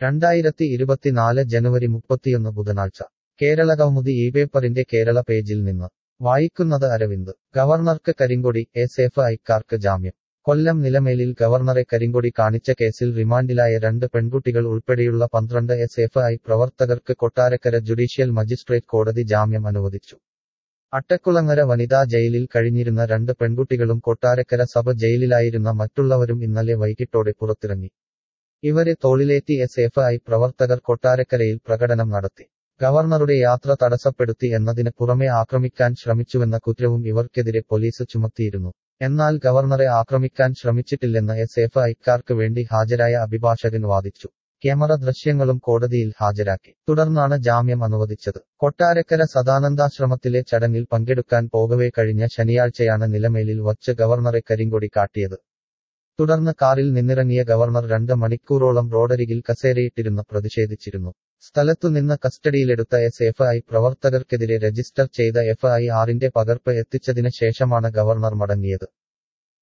രണ്ടായിരത്തി ഇരുപത്തിനാല് ജനുവരി മുപ്പത്തിയൊന്ന് ബുധനാഴ്ച കേരളകൗമുദി ഈ പേപ്പറിന്റെ കേരള പേജിൽ നിന്ന് വായിക്കുന്നത് അരവിന്ദ് ഗവർണർക്ക് കരിങ്കൊടി എസ് എഫ് ഐക്കാർക്ക് ജാമ്യം കൊല്ലം നിലമേലിൽ ഗവർണറെ കരിങ്കൊടി കാണിച്ച കേസിൽ റിമാൻഡിലായ രണ്ട് പെൺകുട്ടികൾ ഉൾപ്പെടെയുള്ള പന്ത്രണ്ട് എസ് എഫ് ഐ പ്രവർത്തകർക്ക് കൊട്ടാരക്കര ജുഡീഷ്യൽ മജിസ്ട്രേറ്റ് കോടതി ജാമ്യം അനുവദിച്ചു അട്ടക്കുളങ്ങര വനിതാ ജയിലിൽ കഴിഞ്ഞിരുന്ന രണ്ട് പെൺകുട്ടികളും കൊട്ടാരക്കര സബ് ജയിലിലായിരുന്ന മറ്റുള്ളവരും ഇന്നലെ വൈകിട്ടോടെ പുറത്തിറങ്ങി ഇവരെ തോളിലേറ്റി എസ് എഫ് ഐ പ്രവർത്തകർ കൊട്ടാരക്കരയിൽ പ്രകടനം നടത്തി ഗവർണറുടെ യാത്ര തടസ്സപ്പെടുത്തി എന്നതിന് പുറമെ ആക്രമിക്കാൻ ശ്രമിച്ചുവെന്ന കുറ്റവും ഇവർക്കെതിരെ പോലീസ് ചുമത്തിയിരുന്നു എന്നാൽ ഗവർണറെ ആക്രമിക്കാൻ ശ്രമിച്ചിട്ടില്ലെന്ന് എസ് എഫ് ഐക്കാർക്ക് വേണ്ടി ഹാജരായ അഭിഭാഷകൻ വാദിച്ചു ക്യാമറ ദൃശ്യങ്ങളും കോടതിയിൽ ഹാജരാക്കി തുടർന്നാണ് ജാമ്യം അനുവദിച്ചത് കൊട്ടാരക്കര സദാനന്ദാശ്രമത്തിലെ ചടങ്ങിൽ പങ്കെടുക്കാൻ പോകവേ കഴിഞ്ഞ ശനിയാഴ്ചയാണ് നിലമേലിൽ വച്ച് ഗവർണറെ കരിങ്കൊടി കാട്ടിയത് തുടർന്ന് കാറിൽ നിന്നിറങ്ങിയ ഗവർണർ രണ്ട് മണിക്കൂറോളം റോഡരികിൽ കസേരയിട്ടിരുന്ന് പ്രതിഷേധിച്ചിരുന്നു സ്ഥലത്തുനിന്ന് കസ്റ്റഡിയിലെടുത്ത എസ് എഫ് ഐ പ്രവർത്തകർക്കെതിരെ രജിസ്റ്റർ ചെയ്ത എഫ് ഐ ആറിന്റെ പകർപ്പ് എത്തിച്ചതിന് ശേഷമാണ് ഗവർണർ മടങ്ങിയത്